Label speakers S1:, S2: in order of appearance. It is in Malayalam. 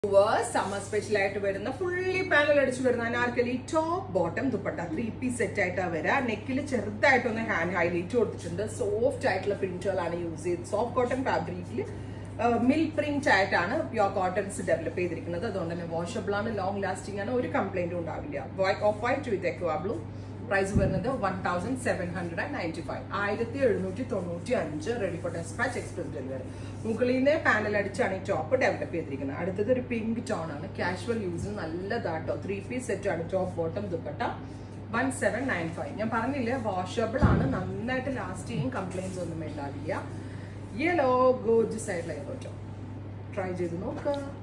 S1: സമ്മർ സ്പെഷ്യൽ ആയിട്ട് വരുന്ന ഫുള്ളി പാനൽ അടിച്ചു വരുന്ന anarkali top bottom dupatta three piece set ആയിട്ടാ വരിക നെക്കിൽ ചെറുതായിട്ടൊന്ന് ഹാൻഡ് ഹൈലൈറ്റ് കൊടുത്തിട്ടുണ്ട് സോഫ്റ്റ് ആയിട്ടുള്ള പ്രിന്റുകളാണ് യൂസ് ചെയ്ത് സോഫ്റ്റ് കോട്ടൺ ഫാബ്രിക്കിൽ മിൽ പ്രിന്റ് ആയിട്ടാണ് പ്യോർ കോട്ടൺസ് ഡെവലപ്പ് ചെയ്തിരിക്കുന്നത് അതുകൊണ്ട് തന്നെ വാഷബിൾ ആണ് ലോങ് ലാസ്റ്റിംഗ് ആണ് ഒരു കംപ്ലൈന്റും ഉണ്ടാവില്ല off white with aqua blue price വരുന്നത് one thousand seven hundred and ninety five ആയിരത്തി എഴുന്നൂറ്റി തൊണ്ണൂറ്റി അഞ്ച് ready for dispatch express delivery മുകളിൽ നിന്ന് പാനൽ അടിച്ചാണ് ഈ ടോപ്പ് ഡെവലപ്പ് ചെയ്തിരിക്കുന്നത് അടുത്തത് ഒരു പിങ്ക് ടോൺ ആണ് കാഷ്വൽ യൂസിന് നല്ലതാട്ടോ ത്രീ പീസ് സെറ്റ് ആണ് top bottom dupatta one seven nine five ഞാൻ പറഞ്ഞില്ലേ വാഷബിൾ ആണ് നന്നായിട്ട് ലാസ്റ്റ് ചെയ്യും കംപ്ലൈൻസ് ഒന്നും ഉണ്ടാവില്ല യെല്ലോ ഗോജ് സൈഡിലായി പറ്റും ട്രൈ ചെയ്ത് നോക്കാം